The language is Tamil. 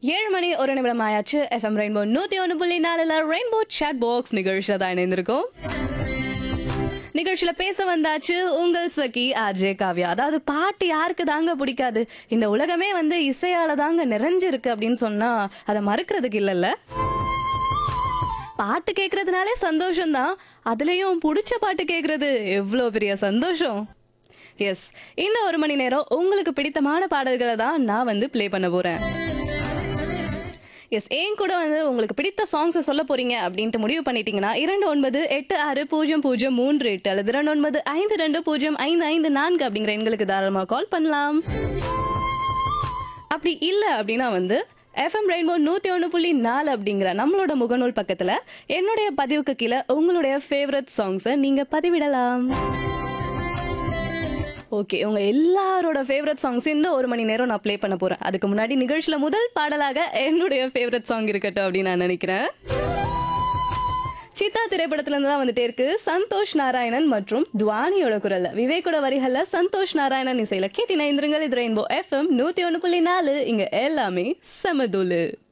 ஏழு மணி ஒரு நிமிடம் ஆயாச்சு எஃப்எம் ரெயின்போ நூத்தி ஒன்று புள்ளி நாலுல ரெயின்போ chat பாக்ஸ் நிகழ்ச்சியில தான் இணைந்திருக்கோம் நிகழ்ச்சியில பேச வந்தாச்சு உங்கள் சகி ஆர்ஜே காவ்யா அதாவது பாட்டு யாருக்கு தாங்க பிடிக்காது இந்த உலகமே வந்து இசையால தாங்க நிறைஞ்சிருக்கு அப்படின்னு சொன்னா அதை மறுக்கிறதுக்கு இல்லைல்ல பாட்டு கேட்கறதுனாலே சந்தோஷம்தான் அதுலயும் பிடிச்ச பாட்டு கேட்கறது எவ்வளோ பெரிய சந்தோஷம் எஸ் இந்த ஒரு மணி நேரம் உங்களுக்கு பிடித்தமான பாடல்களை தான் நான் வந்து ப்ளே பண்ண போறேன் எஸ் ஏன் கூட வந்து உங்களுக்கு பிடித்த சாங்ஸை சொல்ல போறீங்க அப்படின்ட்டு முடிவு பண்ணிட்டீங்கன்னா இரண்டு ஒன்பது எட்டு ஆறு பூஜ்ஜியம் பூஜ்ஜியம் மூன்று எட்டு அல்லது இரண்டு ஒன்பது ஐந்து ரெண்டு பூஜ்ஜியம் ஐந்து ஐந்து நான்கு அப்படிங்கிற எண்களுக்கு தாராளமாக கால் பண்ணலாம் அப்படி இல்லை அப்படின்னா வந்து எஃப்எம் ரெயின்போ நூற்றி ஒன்று புள்ளி நாலு அப்படிங்கிற நம்மளோட முகநூல் பக்கத்தில் என்னுடைய பதிவுக்கு கீழே உங்களுடைய ஃபேவரட் சாங்ஸை நீங்கள் பதிவிடலாம் ஓகே உங்க எல்லாரோட ஃபேவரட் சாங்ஸ் இந்த ஒரு மணி நேரம் நான் ப்ளே பண்ண போறேன் அதுக்கு முன்னாடி நிகழ்ச்சியில முதல் பாடலாக என்னுடைய ஃபேவரட் சாங் இருக்கட்டும் அப்படின்னு நான் நினைக்கிறேன் சித்தா திரைப்படத்துல இருந்து தான் வந்துட்டே இருக்கு சந்தோஷ் நாராயணன் மற்றும் துவானியோட குரல்ல விவேக்கோட வரிகள்ல சந்தோஷ் நாராயணன் இசையில கேட்டின இந்திரங்கள் இது ரெயின்போ எஃப்எம் நூத்தி ஒண்ணு புள்ளி நாலு இங்க எல்லாமே சமதுலு